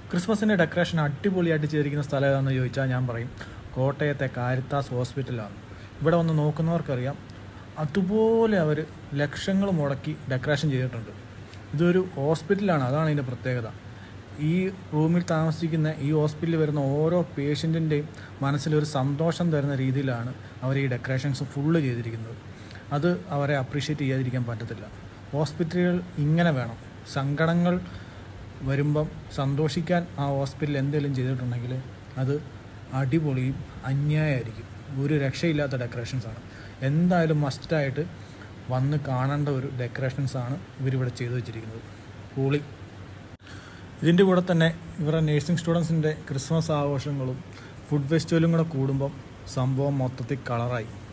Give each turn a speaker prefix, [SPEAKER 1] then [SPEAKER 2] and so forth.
[SPEAKER 1] ക്രിസ്മസിൻ്റെ ഡെക്കറേഷൻ അടിപൊളിയായിട്ട് ചെയ്തിരിക്കുന്ന സ്ഥലം ഏതാണെന്ന് ചോദിച്ചാൽ ഞാൻ പറയും കോട്ടയത്തെ കാരിത്താസ് ഹോസ്പിറ്റലാണ് ഇവിടെ വന്ന് നോക്കുന്നവർക്കറിയാം അതുപോലെ അവർ ലക്ഷങ്ങൾ മുടക്കി ഡെക്കറേഷൻ ചെയ്തിട്ടുണ്ട് ഇതൊരു ഹോസ്പിറ്റലാണ് അതാണ് ഇതിൻ്റെ പ്രത്യേകത ഈ റൂമിൽ താമസിക്കുന്ന ഈ ഹോസ്പിറ്റലിൽ വരുന്ന ഓരോ പേഷ്യൻറ്റിൻ്റെയും മനസ്സിലൊരു സന്തോഷം തരുന്ന രീതിയിലാണ് അവർ ഈ ഡെക്കറേഷൻസ് ഫുള്ള് ചെയ്തിരിക്കുന്നത് അത് അവരെ അപ്രീഷിയേറ്റ് ചെയ്യാതിരിക്കാൻ പറ്റത്തില്ല ഹോസ്പിറ്റലുകൾ ഇങ്ങനെ വേണം സങ്കടങ്ങൾ വരുമ്പം സന്തോഷിക്കാൻ ആ ഹോസ്പിറ്റലിൽ എന്തെങ്കിലും ചെയ്തിട്ടുണ്ടെങ്കിൽ അത് അടിപൊളിയും അന്യായമായിരിക്കും ഒരു രക്ഷയില്ലാത്ത ഡെക്കറേഷൻസാണ് എന്തായാലും മസ്റ്റായിട്ട് വന്ന് കാണേണ്ട ഒരു ഡെക്കറേഷൻസാണ് ഇവരിവിടെ ചെയ്തു വെച്ചിരിക്കുന്നത് പൊളി ഇതിൻ്റെ കൂടെ തന്നെ ഇവരുടെ നേഴ്സിംഗ് സ്റ്റുഡൻസിൻ്റെ ക്രിസ്മസ് ആഘോഷങ്ങളും ഫുഡ് ഫെസ്റ്റിവലും കൂടെ കൂടുമ്പം സംഭവം മൊത്തത്തിൽ കളറായി